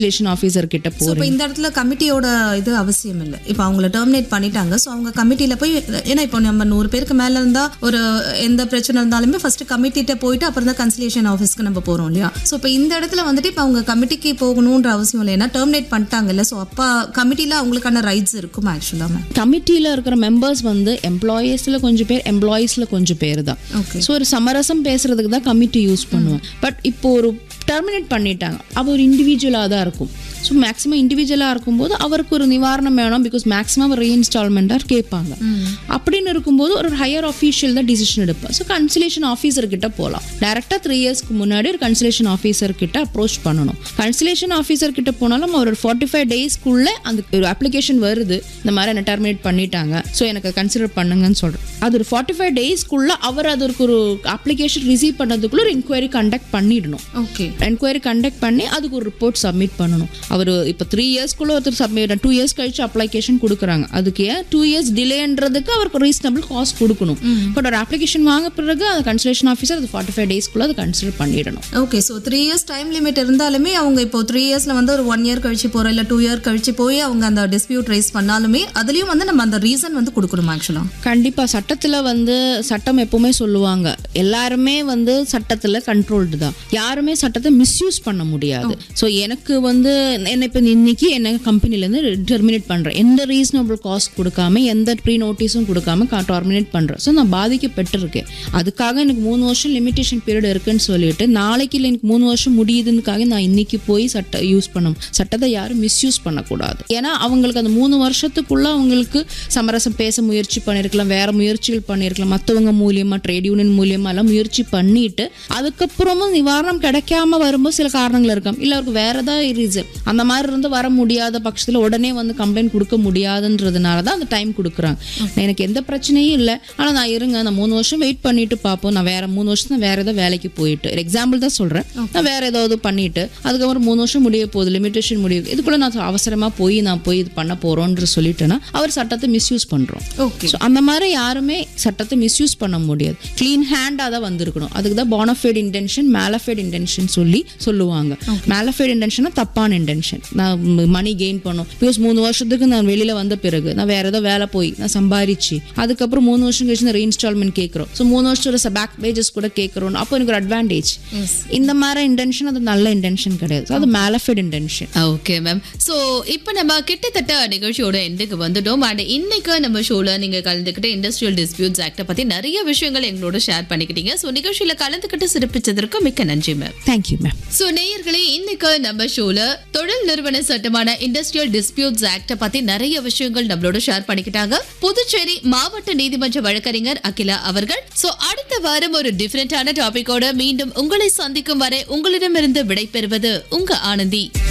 relation officer கிட்ட so போறீங்க இப்போ இந்த இடத்துல கமிட்டியோட இது அவசியம் இல்லை இப்போ அவங்கள டெர்மினேட் பண்ணிட்டாங்க ஸோ அவங்க கமிட்டியில் போய் ஏன்னா இப்போ நம்ம நூறு பேருக்கு மேலே இருந்தால் ஒரு எந்த பிரச்சனை இருந்தாலுமே ஃபர்ஸ்ட் கமிட்டிட்ட போயிட்டு அப்புறம் தான் கன்சலேஷன் ஆஃபீஸ்க்கு நம்ம போகிறோம் இல்லையா ஸோ இப்போ இந்த இடத்துல வந்துட்டு இப்போ அவங்க கமிட்டிக்கு போகணுன்ற அவசியம் இல்லை ஏன்னா டெர்மினேட் பண்ணிட்டாங்கல்ல ஸோ அப்போ கமிட்டியில் அவங்களுக்கான ரைட்ஸ் இருக்கும் ஆக்சுவலாக மேம் கமிட்டியில் இருக்கிற மெம்பர்ஸ் வந்து எம்ப்ளாயீஸில் கொஞ்சம் பேர் எம்ப்ளாயீஸில் கொஞ்சம் பேர் தான் ஓகே ஸோ ஒரு சமரசம் பேசுறதுக்கு தான் கமிட்டி யூஸ் பண்ணுவேன் பட் இப்போ ஒரு டெர்மினேட் பண்ணிட்டாங்க அது ஒரு இண்டிவிஜுவலாக தான் இருக்கும் ஸோ மேக்ஸிமம் இண்டிவிஜுவலாக இருக்கும்போது அவருக்கு ஒரு நிவாரணம் வேணும் பிகாஸ் மேக்ஸிமம் ரீஇன்ஸ்டால்மெண்ட்டாக கேட்பாங்க அப்படின்னு இருக்கும்போது ஒரு ஹையர் அஃபீஷியல் தான் டிசிஷன் எடுப்பேன் ஸோ கன்சலேஷன் ஆஃபீஸர் கிட்ட போகலாம் டேரெக்டாக த்ரீ இயர்ஸ்க்கு முன்னாடி ஒரு கன்சலேஷன் ஆஃபீஸர் கிட்ட அப்ரோச் பண்ணணும் கன்சலேஷன் ஆஃபீஸர் கிட்ட போனாலும் அவர் ஒரு ஃபார்ட்டி ஃபைவ் டேஸ்க்குள்ளே அந்த ஒரு அப்ளிகேஷன் வருது இந்த மாதிரி என்ன டெர்மினேட் பண்ணிட்டாங்க ஸோ எனக்கு கன்சிடர் பண்ணுங்கன்னு சொல்கிறேன் அது ஒரு ஃபார்ட்டி ஃபைவ் டேஸ்க்குள்ளே அவர் அதற்கு ஒரு அப்ளிகேஷன் ரிசீவ் பண்ணதுக்குள்ள ஒரு இன்கொயரி கண்டக்ட் பண்ணிடணும் ஓகே என்கொயரி கண்டக்ட் பண்ணி அதுக்கு ஒரு ரிப்போர்ட் சப்மிட் பண்ணணும் அவர் இப்போ த்ரீ இயர்ஸ்க்குள்ள ஒருத்தர் சப்மிட் டூ இயர்ஸ் கழிச்சு அப்ளிகேஷன் கொடுக்குறாங்க அதுக்கு ஏன் டூ இயர்ஸ் டிலேன்றதுக்கு அவருக்கு ரீசனபிள் காஸ்ட் கொடுக்கணும் பட் ஒரு அப்ளிகேஷன் வாங்க பிறகு அது கன்சலேஷன் ஆஃபீஸர் அது ஃபார்ட்டி ஃபைவ் டேஸ்க்குள்ள அதை கன்சிடர் பண்ணிடணும் okay so three years time limit இருந்தாலுமே அவங்க இப்போ த்ரீ இயர்ஸ்ல வந்து ஒரு ஒன் இயர் கழிச்சு போகிறோம் இல்லை டூ இயர் கழிச்சு போய் அவங்க அந்த டிஸ்பியூட் ரைஸ் பண்ணாலுமே அதுலயும் வந்து நம்ம அந்த ரீசன் வந்து கொடுக்கணும் ஆக்சுவலா கண்டிப்பா சட்டத்துல வந்து சட்டம் எப்பவுமே சொல்லுவாங்க எல்லாருமே வந்து சட்டத்துல கண்ட்ரோல்டு தான் யாருமே சட்டத்தை மிஸ்யூஸ் பண்ண முடியாது ஸோ எனக்கு வந்து என்ன இப்போ இன்னைக்கு என்ன கம்பெனிலேருந்து டெர்மினேட் பண்றேன் எந்த ரீசனபிள் காஸ்ட் கொடுக்காம எந்த ப்ரீ நோட்டீஸும் கொடுக்காம டெர்மினேட் பண்றேன் ஸோ நான் பாதிக்கப்பட்டிருக்கேன் அதுக்காக எனக்கு மூணு வருஷம் லிமிடேஷன் பீரியட் இருக்குன்னு சொல்லிட்டு நாளைக்கு இல்லை எனக்கு மூணு வருஷம் முடியுதுன்னுக்காக நான் இன்னைக்கு போய் சட்ட யூஸ் பண்ணணும் சட்டத்தை யாரும் மிஸ்யூஸ் பண்ணக்கூடாது ஏன்னா அவங்களுக்கு அந்த மூணு வருஷத்துக்குள்ள அவங்களுக்கு சமரசம் பேச முயற்சி பண்ணியிருக்கலாம் வேற முயற்சிகள் பண்ணியிருக்கலாம் மற்றவங்க மூலியமா ட்ரேட் யூனியன் மூலியமா எல்லாம் முயற்சி பண்ணிட்டு அதுக்கப்புறமும் நிவாரணம் கிடைக்காம வரும்போது சில காரணங்கள் இருக்கும் இல்லை அவருக்கு வேற ஏதாவது ரீசன் அந்த மாதிரி இருந்து வர முடியாத பட்சத்தில் உடனே வந்து கம்ப்ளைண்ட் கொடுக்க முடியாதுன்றதுனால தான் அந்த டைம் கொடுக்குறாங்க எனக்கு எந்த பிரச்சனையும் இல்லை ஆனால் நான் இருங்க நான் மூணு வருஷம் வெயிட் பண்ணிட்டு பார்ப்போம் நான் வேற மூணு வருஷம் நான் வேற ஏதாவது வேலைக்கு போயிட்டு எக்ஸாம்பிள் தான் சொல்றேன் நான் வேற ஏதாவது பண்ணிட்டு அதுக்கப்புறம் மூணு வருஷம் முடிய போகுது லிமிடேஷன் முடியும் இதுக்குள்ள நான் அவசரமா போய் நான் போய் இது பண்ண போறோன்ற சொல்லிட்டேன்னா அவர் சட்டத்தை மிஸ்யூஸ் பண்றோம் ஓகே ஸோ அந்த மாதிரி யாருமே சட்டத்தை மிஸ்யூஸ் பண்ண முடியாது க்ளீன் ஹேண்டாக தான் வந்திருக்கணும் அதுக்கு தான் பானஃபைட் இன்டென்ஷன் மேலஃபைட் இன்டென்ஷன் சொல்லி சொல்லுவாங்க மேலஃபைட் இன்டென்ஷனா தப்பான இன்டென்ஷன் நான் மணி கெயின் பண்ணும் பிகாஸ் மூணு வருஷத்துக்கு நான் வெளியில வந்த பிறகு நான் வேற ஏதோ வேலை போய் நான் சம்பாரிச்சு அதுக்கப்புறம் மூணு வருஷம் கழிச்சு நான் ரீஇன்ஸ்டால்மெண்ட் கேட்குறோம் ஸோ மூணு வருஷம் பேக் வேஜஸ் கூட கேட்குறோம் அப்போ எனக்கு ஒரு அட்வான்டேஜ் எஸ் இந்த மாதிரி இன்டென்ஷன் அது நல்ல இன்டென்ஷன் கிடையாது So அது mala fide intention okay ma'am so இப்போ நம்ம கிட்டத்தட்ட நிகழ்ச்சியோட எண்டுக்கு வந்துட்டோம் அண்ட் இன்னைக்கு நம்ம ஷோல நீங்க கலந்துக்கிட்ட இண்டஸ்ட்ரியல் டிஸ்பியூட்ஸ் ஆக்டை பத்தி நிறைய விஷயங்கள் எங்களோட ஷேர் பண்ணிக்கிட்டீங்க ஸோ நிகழ்ச்சியில கலந்துக்கிட்டு சிறப்பிச்சதற்கு மிக்க நன்றி மேம் தேங்க்யூ மேம் சோ நேயர்களே இன்னைக்கு நம்ம ஷோல தொழில் நிறுவன சட்டமான இண்டஸ்ட்ரியல் டிஸ்பியூட்ஸ் ஆக்ட பத்தி நிறைய விஷயங்கள் நம்மளோட ஷேர் பண்ணிக்கிட்டாங்க புதுச்சேரி மாவட்ட நீதிமன்ற வழக்கறிஞர் அகிலா அவர்கள் சோ அடுத்த வாரம் ஒரு டிஃபரெண்டான டாபிக்கோட மீண்டும் உங்களை சந்திக்கும் வரை உங்களிடமிருந்து விடைபெறுவது உங்க ஆனந்தி